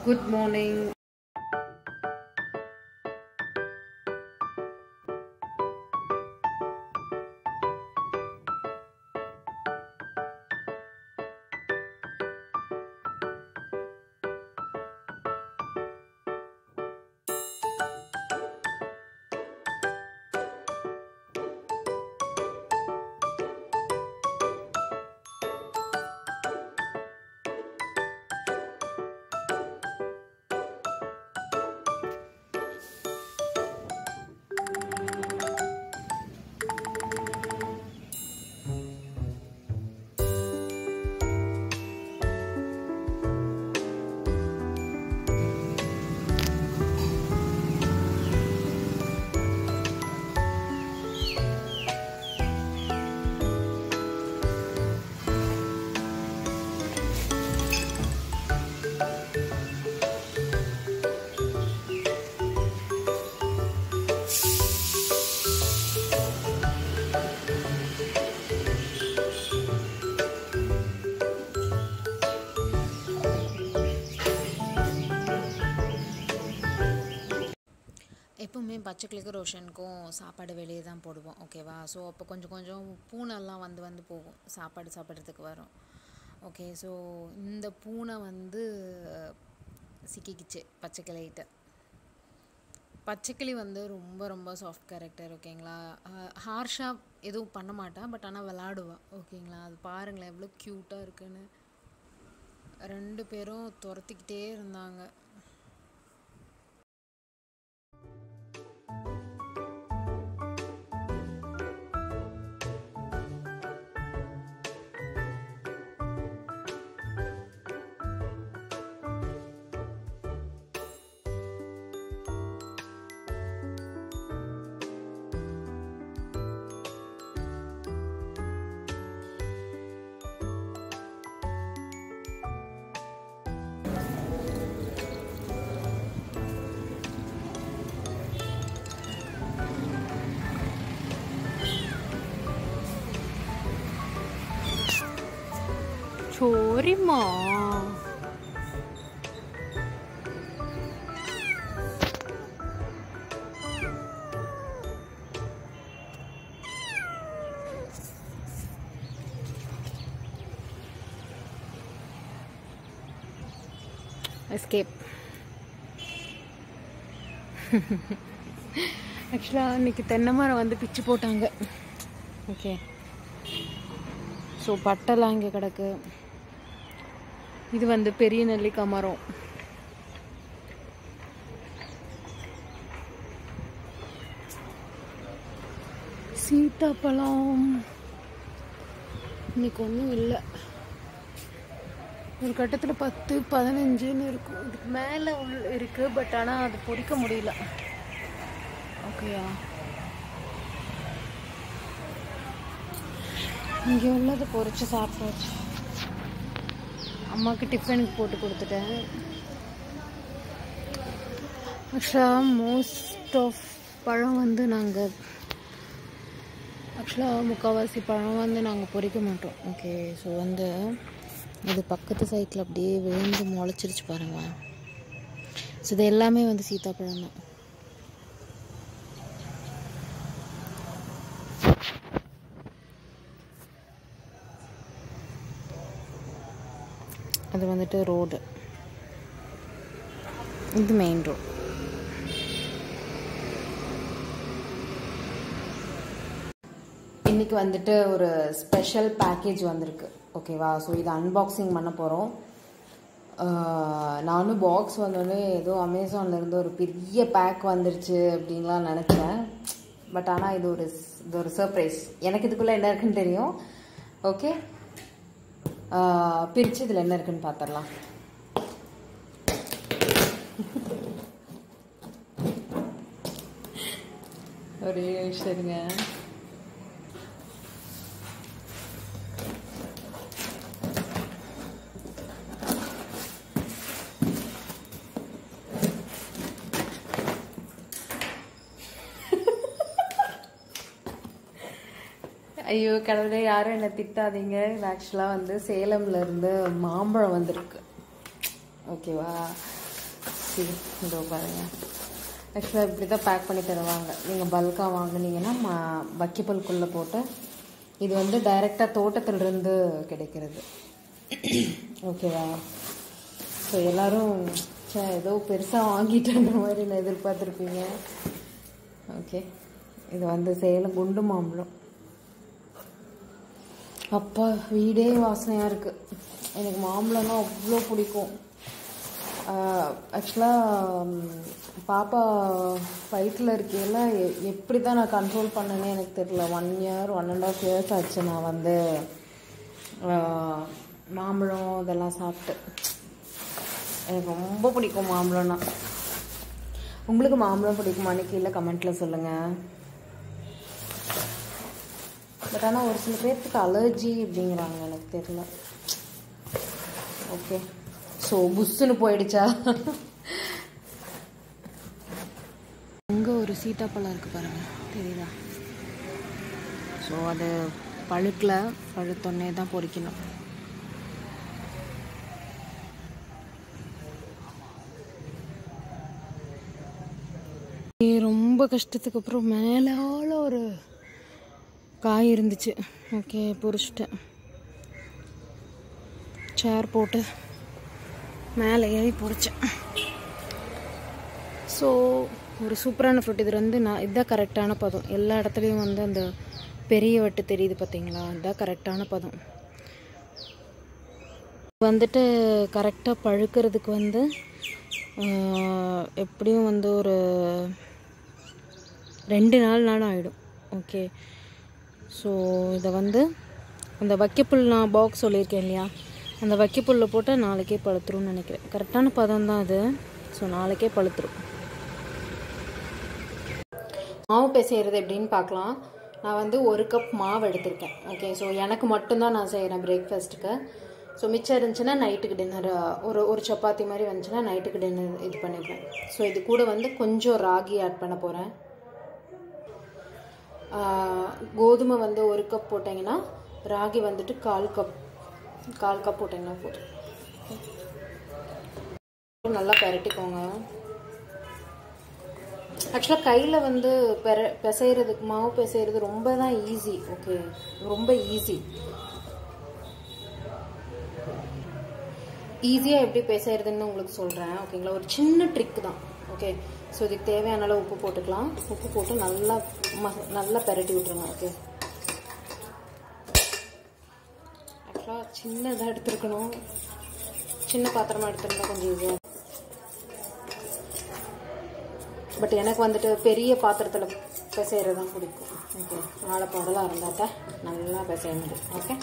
Good morning எப்பவுமே பச்சைக்கிளிக்கும் ரோஷனுக்கும் சாப்பாடு வெளியே தான் போடுவோம் ஓகேவா ஸோ அப்போ கொஞ்சம் கொஞ்சம் பூனைலாம் வந்து வந்து போகும் சாப்பாடு சாப்பிட்றதுக்கு வரும் ஓகே ஸோ இந்த பூனை வந்து சிக்கிக்கிச்சு பச்சைக்கிளிகிட்ட பச்சைக்கிளி வந்து ரொம்ப ரொம்ப சாஃப்ட் கேரக்டர் ஓகேங்களா ஹார்ஷாக எதுவும் பண்ண மாட்டா பட் ஆனால் விளாடுவா ஓகேங்களா அது பாருங்களேன் எவ்வளோ க்யூட்டாக இருக்குன்னு ரெண்டு பேரும் துரத்திக்கிட்டே இருந்தாங்க சோரிம்மா எஸ்கேப் ஆக்சுவலாக இன்னைக்கு தென்னை மரம் வந்து பிச்சு போட்டாங்க ஓகே ஸோ பட்டெல்லாம் இங்கே கிடக்கு இது வந்து பெரிய நெல்லிக்காய் மரம் சீத்தாப்பழம் இன்னைக்கு ஒன்றும் இல்லை ஒரு கட்டத்தில் பத்து பதினஞ்சுன்னு இருக்கும் இதுக்கு மேலே உள் இருக்குது பட் ஆனால் அது பொறிக்க முடியல ஓகேயா இங்கே உள்ளதை பொறிச்சு சாப்பிட்டாச்சு அம்மாவுக்கு டிஃபனுக்கு போட்டு கொடுத்துட்டேன் ஆக்சுவலாக மோஸ்ட் ஆஃப் பழம் வந்து நாங்கள் ஆக்சுவலாக முக்கால்வாசி பழம் வந்து நாங்கள் பொறிக்க மாட்டோம் ஓகே ஸோ வந்து இது பக்கத்து சைட்டில் அப்படியே விழுந்து முளைச்சிருச்சு பாருங்களேன் ஸோ இது எல்லாமே வந்து சீத்தாப்பழம் தான் அது வந்துட்டு ரோடு இது மெயின் ரோடு இன்னைக்கு வந்துட்டு ஒரு ஸ்பெஷல் பேக்கேஜ் வந்திருக்கு ஓகேவா ஸோ இது அன்பாக்சிங் பண்ண போகிறோம் நானும் பாக்ஸ் வந்தோடனே ஏதோ அமேசான்ல இருந்து ஒரு பெரிய பேக் வந்துருச்சு அப்படின்லாம் நினச்சேன் பட் ஆனால் இது ஒரு இது ஒரு சர்ப்ரைஸ் எனக்கு இதுக்குள்ளே என்ன இருக்குன்னு தெரியும் ஓகே பிரித்து இதில் என்ன இருக்குன்னு பார்த்துடலாம் ஒரே நிமிஷம் இருங்க ஐயோ கடவுளே யாரும் என்னை திட்டாதீங்க ஆக்சுவலாக வந்து சேலம்ல இருந்து மாம்பழம் வந்திருக்கு ஓகேவா சரி இதோ பாருங்க ஆக்சுவலாக இப்படி தான் பேக் பண்ணி தருவாங்க நீங்கள் பல்காக வாங்குனீங்கன்னா ம வக்கிப்பல்குள்ளே போட்டு இது வந்து டைரெக்டாக தோட்டத்திலிருந்து கிடைக்கிறது ஓகேவா ஸோ எல்லோரும் சே ஏதோ பெருசாக வாங்கிட்டேன்ற மாதிரி நான் எதிர்பார்த்துருப்பீங்க ஓகே இது வந்து சேலம் குண்டு மாம்பழம் அப்பா வீடே வாசனையாக இருக்குது எனக்கு மாம்பழம்னா அவ்வளோ பிடிக்கும் ஆக்சுவலாக பாப்பா வயிற்றில் இருக்கையில் எ- எப்படி தான் நான் கண்ட்ரோல் பண்ணேனே எனக்கு தெரியல one year one and half years ஆச்சு நான் வந்து ஆஹ், மாம்பழம் இதெல்லாம் சாப்பிட்டு எனக்கு ரொம்ப பிடிக்கும் மாம்பழம்னா உங்களுக்கு மாம்பழம் பிடிக்குமான்னு கீழே கமெண்ட்டில் சொல்லுங்கள் பட் ஆனால் ஒரு சில பேர்த்துக்கு அலர்ஜி அப்படிங்கிறாங்க எனக்கு தெரியல ஓகே ஸோ புஷ்ஷுன்னு போயிடுச்சா அங்கே ஒரு சீத்தாப்பழம் இருக்குது பாருங்க தெரியுதா ஸோ அது பழுக்கல பழுத்தொன்னே தான் பொறிக்கணும் ரொம்ப கஷ்டத்துக்கு அப்புறம் மேலால ஒரு காய் இருந்துச்சு ஓகே பொரிச்சிட்டேன் சேர் போட்டு மேலே ஏறி பொரிச்சேன் ஸோ ஒரு சூப்பரான ஃப்ரூட் இது வந்து நான் இதுதான் கரெக்டான பதம் எல்லா இடத்துலையும் வந்து அந்த பெரிய வட்டு தெரியுது பார்த்தீங்களா இதுதான் கரெக்டான பதம் வந்துட்டு கரெக்டாக பழுக்கிறதுக்கு வந்து ஆஹ், எப்படியும் வந்து ஒரு ரெண்டு நாள் நாளும் ஆகிடும் ஓகே ஸோ இதை வந்து அந்த வைக்கப்புல் நான் பாக்ஸ் சொல்லியிருக்கேன் இல்லையா அந்த வைக்கப்புல்ல போட்டால் நாளைக்கே பழுத்துரும்னு நினைக்கிறேன் கரெக்டான பதம் தான் அது ஸோ நாளைக்கே பழுத்துரும் மாவு பிசைகிறது எப்படின்னு பார்க்கலாம் நான் வந்து ஒரு கப் மாவு எடுத்திருக்கேன் ஓகே ஸோ எனக்கு மட்டும்தான் நான் செய்கிறேன் பிரேக்ஃபாஸ்ட்டுக்கு ஸோ மிச்சம் இருந்துச்சுன்னா நைட்டுக்கு டின்னர் ஒரு ஒரு சப்பாத்தி மாதிரி வந்துச்சுன்னா நைட்டுக்கு டின்னர் இது பண்ணிப்பேன் ஸோ இது கூட வந்து கொஞ்சம் ராகி ஆட் பண்ண போகிறேன் கோதுமை வந்து ஒரு கப் போட்டிங்கன்னா ராகி வந்துட்டு கால் கப் கால் கப் போட்டிங்கன்னா போதும் நல்லா பரட்டிக்கோங்க ஆக்சுவலாக கையில் வந்து பெர பிசைறதுக்கு மாவு பிசைறது ரொம்ப தான் ஈஸி ஓகே ரொம்ப ஈஸி ஈஸியாக எப்படி பிசைறதுன்னு உங்களுக்கு சொல்கிறேன் ஓகேங்களா ஒரு சின்ன ட்ரிக் தான் ஓகே ஸோ இதுக்கு தேவையான அளவு உப்பு போட்டுக்கலாம் உப்பு போட்டு நல்லா ம நல்லா பெரட்டி விட்ருங்க ஓகே ஆக்சுவலாக சின்னதாக எடுத்துருக்கணும் சின்ன பாத்திரமா எடுத்துருந்தா கொஞ்சம் ஈஸியாக பட் எனக்கு வந்துட்டு பெரிய பாத்திரத்தில் பிசைறது தான் பிடிக்கும் ஓகே வாழைப்பழம்லாம் இருந்தால் தான் நல்லா பிசைய முடியும் ஓகே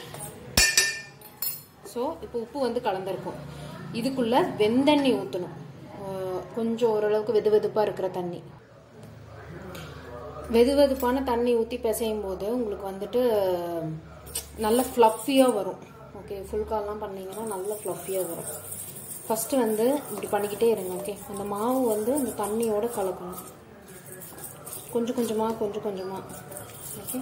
ஸோ இப்போ உப்பு வந்து கலந்துருக்கும் இதுக்குள்ளே வெந்தண்ணி ஊற்றணும் கொஞ்சம் ஓரளவுக்கு வெது வெதுப்பாக இருக்கிற தண்ணி வெது வெதுப்பான தண்ணி ஊற்றி பிசையும் போது உங்களுக்கு வந்துட்டு நல்ல ஃப்ளஃபியாக வரும் ஓகே ஃபுல் கால்லாம் பண்ணீங்கன்னா நல்ல ஃப்ளஃபியாக வரும் ஃபஸ்ட்டு வந்து இப்படி பண்ணிக்கிட்டே இருங்க ஓகே அந்த மாவு வந்து அந்த தண்ணியோட கலக்கணும் கொஞ்சம் கொஞ்சமாக கொஞ்சம் கொஞ்சமாக ஓகே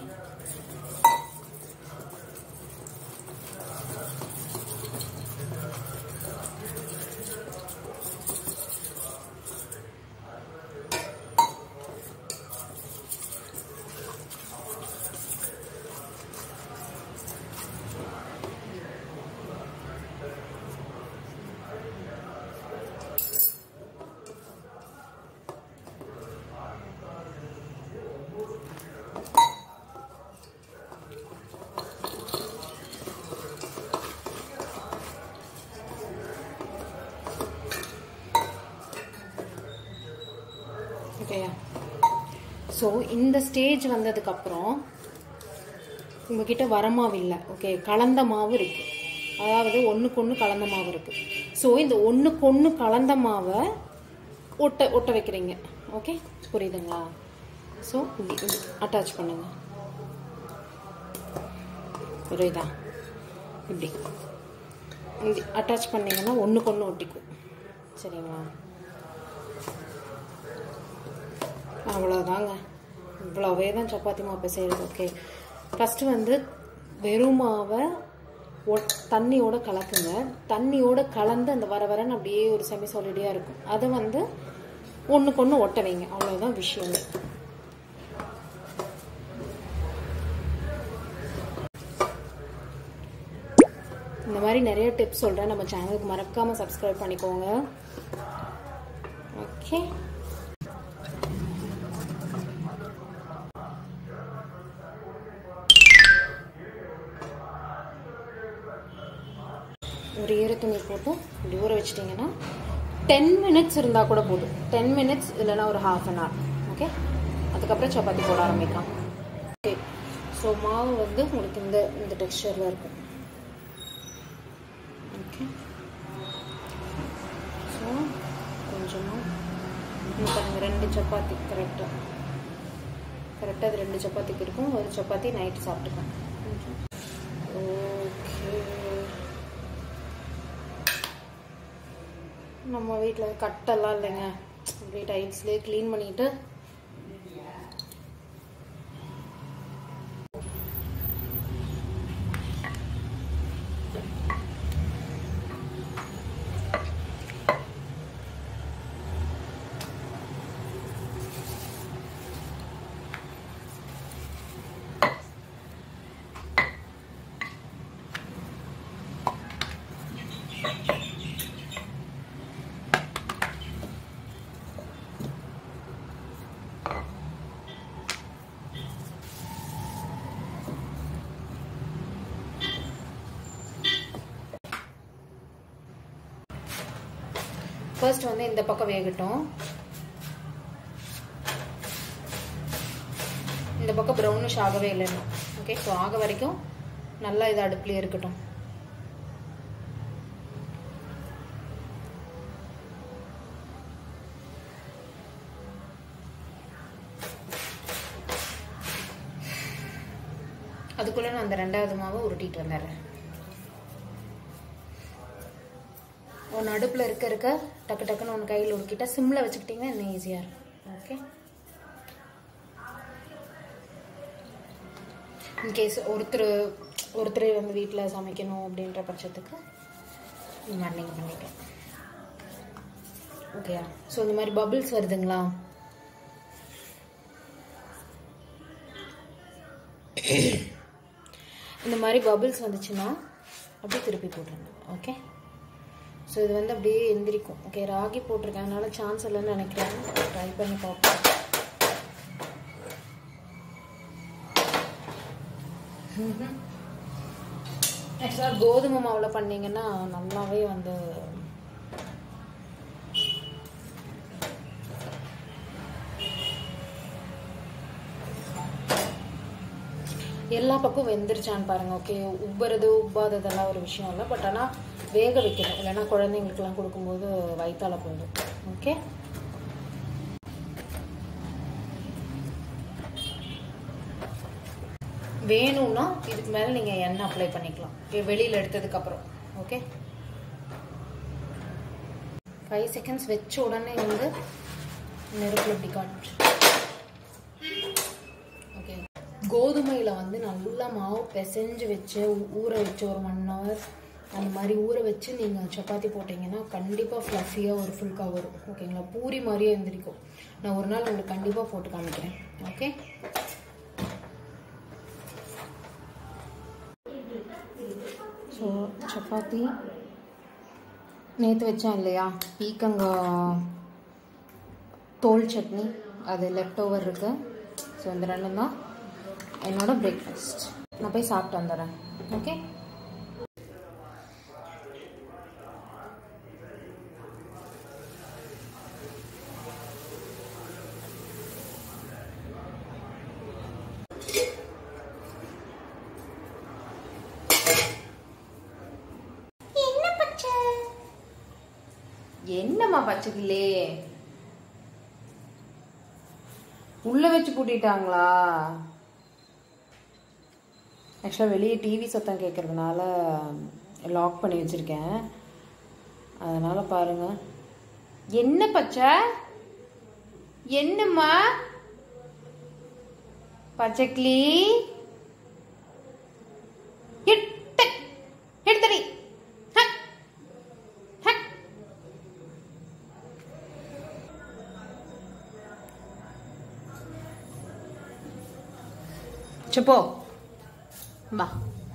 ஓகேயா ஸோ இந்த ஸ்டேஜ் வந்ததுக்கப்புறம் உங்ககிட்ட வரமாவு இல்லை ஓகே கலந்த மாவு இருக்கு அதாவது ஒன்றுக்கு ஒன்று கலந்த மாவு இருக்கு ஸோ இந்த ஒன்றுக்கு ஒன்று கலந்த மாவை ஒட்ட ஒட்ட வைக்கிறீங்க ஓகே புரியுதுங்களா ஸோ இப்படி அட்டாச் பண்ணுங்க புரியுதா இப்படி இப்படி அட்டாச் பண்ணீங்கன்னா ஒன்றுக்கு ஒன்று ஒட்டிக்கும் சரிங்களா அவ்வளோதாங்க இவ்வளோவே தான் சப்பாத்தி மாவு செய்கிறது ஓகே ஃபஸ்ட்டு வந்து வெறும் மாவை ஒட் தண்ணியோட கலக்குங்க தண்ணியோட கலந்து அந்த வர வரன்னு அப்படியே ஒரு செமி சாலிடியாக இருக்கும் அதை வந்து ஒன்றுக்கு ஒன்று ஒட்ட வைங்க அவ்வளோதான் விஷயமே இந்த மாதிரி நிறைய டிப்ஸ் சொல்கிறேன் நம்ம சேனலுக்கு மறக்காமல் சப்ஸ்கிரைப் பண்ணிக்கோங்க ஓகே ஒரு ஈர துணி போட்டு இப்படி ஊற வச்சிட்டிங்கன்னா டென் மினிட்ஸ் இருந்தால் கூட போதும் டென் மினிட்ஸ் இல்லைன்னா ஒரு ஹாஃப் அன் ஹவர் ஓகே அதுக்கப்புறம் சப்பாத்தி போட ஆரம்பிக்கலாம் ஓகே ஸோ மாவு வந்து உங்களுக்கு இந்த இந்த டெக்ஸ்டரில் இருக்கும் ஓகே ஸோ கொஞ்சமாக இன்னும் பாருங்கள் ரெண்டு சப்பாத்தி கரெக்டாக கரெக்டாக அது ரெண்டு சப்பாத்திக்கு இருக்கும் ஒரு சப்பாத்தி நைட்டு சாப்பிட்டுக்கலாம் ஓகே நம்ம வீட்டில் கட்டெல்லாம் இல்லைங்க அப்படியே டைல்ஸ்லேயே க்ளீன் பண்ணிட்டு ஃபர்ஸ்ட் வந்து இந்த பக்கம் வேகட்டும் இந்த பக்கம் ப்ரௌனிஷ் ஆகவே இல்லைன்னு ஓகே ஸோ ஆக வரைக்கும் நல்லா இது அடுப்புலேயே இருக்கட்டும் அதுக்குள்ளே நான் அந்த ரெண்டாவது மாவை உருட்டிட்டு வந்துடுறேன் ஒன்று அடுப்பில் இருக்க இருக்க டக்கு டக்குன்னு ஒன்று கையில் உருக்கிட்டா சிம்மில் வச்சுக்கிட்டிங்கன்னா இன்னும் ஈஸியாக இருக்கும் ஓகே இன்கேஸ் ஒருத்தர் ஒருத்தர் வந்து வீட்டில் சமைக்கணும் அப்படின்ற பட்சத்துக்கு இந்த மாதிரி நீங்கள் பண்ணிக்கலாம் ஓகேயா ஸோ இந்த மாதிரி பபிள்ஸ் வருதுங்களா இந்த மாதிரி பபிள்ஸ் வந்துச்சுன்னா அப்படியே திருப்பி போட்டுருங்க ஓகே ஸோ இது வந்து அப்படியே எந்திரிக்கும் ஓகே ராகி போட்டிருக்கேன் அதனால சான்ஸ் இல்லைன்னு நினைக்கிறேன் ட்ரை பண்ணி பார்ப்போம் ஆக்சுவலாக கோதுமை மாவில் பண்ணீங்கன்னா நல்லாவே வந்து எல்லா பக்கம் வெந்துருச்சான்னு பாருங்க ஓகே உப்புறது உப்பாததெல்லாம் ஒரு விஷயம் இல்லை பட் ஆனால் வேக வைக்கணும் இல்லைன்னா குழந்தைங்களுக்குலாம் கொடுக்கும்போது வயிற்றால போயிடும் ஓகே வேணும்னா இதுக்கு மேலே நீங்கள் எண்ணெய் அப்ளை பண்ணிக்கலாம் வெளியில் எடுத்ததுக்கப்புறம் ஓகே ஃபைவ் செகண்ட்ஸ் வச்ச உடனே வந்து நெருப்பில் இப்படி காட்டு ஓகே கோதுமையில் வந்து நல்லா மாவு பிசைஞ்சு வச்சு ஊற வச்சு ஒரு ஒன் ஹவர் அந்த மாதிரி ஊற வச்சு நீங்கள் சப்பாத்தி போட்டிங்கன்னா கண்டிப்பாக ஃப்ளஃபியாக ஒரு ஃபுல்காக வரும் ஓகேங்களா பூரி மாதிரியே எழுந்திரிக்கும் நான் ஒரு நாள் உங்களுக்கு கண்டிப்பாக போட்டு காமிக்கிறேன் ஓகே ஸோ சப்பாத்தி நேற்று வச்சேன் இல்லையா பீக்கங்காய் தோல் சட்னி அது லெஃப்ட் ஓவர் இருக்கு ஸோ இந்த ரெண்டும் தான் என்னோட பிரேக்ஃபாஸ்ட் நான் போய் சாப்பிட்டு வந்துடுறேன் ஓகே என்னம்மா பச்சைக்கிளே உள்ள வச்சு பூட்டிட்டாங்களா ஆக்சுவலாக வெளியே டிவி சத்தம் கேட்கறதுனால லாக் பண்ணி வச்சுருக்கேன் அதனால் பாருங்க என்ன பச்சை என்னம்மா பச்சைக்கிளி எட்ட చెప్పు బா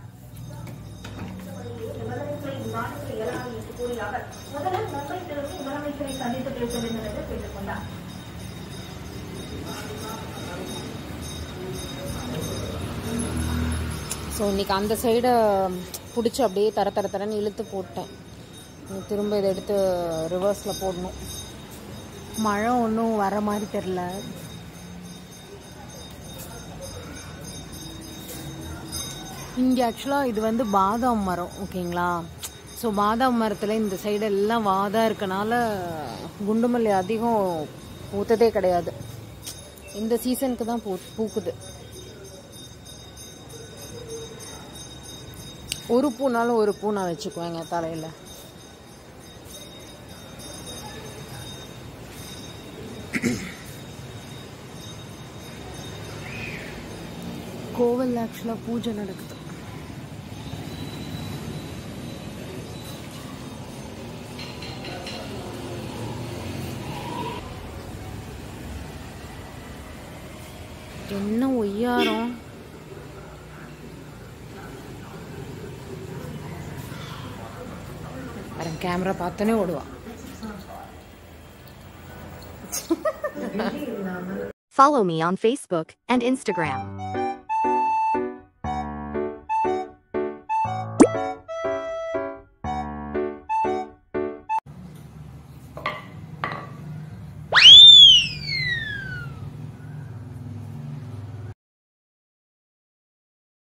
முதலமைச்சரை விமானத்தில் ஏழாம் என்று கூறிய அவர் முதல்வர் மும்பை திரும்பி முதலமைச்சரை சந்தித்து பேச வேண்டும் என்று கேட்டுக் கொண்டார் ஸோ இன்னைக்கு அந்த சைடை பிடிச்சி அப்படியே தர தர தரன்னு இழுத்து போட்டேன் இனி திரும்ப இதை எடுத்து ரிவர்ஸில் போடணும் மழை ஒன்றும் வர மாதிரி தெரில இங்கே ஆக்சுவலாக இது வந்து பாதாம் மரம் ஓகேங்களா ஸோ பாதாம் மரத்தில் இந்த சைடு எல்லாம் வாதாக இருக்கனால குண்டுமல்லி அதிகம் பூத்ததே கிடையாது இந்த சீசனுக்கு தான் பூ பூக்குது ஒரு பூனாலும் ஒரு பூ நான் வச்சுக்குவேங்க தலையில் கோவில் ஆக்சுவலாக பூஜை நடக்குது என்ன ஒய்யாரம் அவன் கேமரா பார்த்தோன்னே ஓடுவான் Follow me on Facebook and Instagram.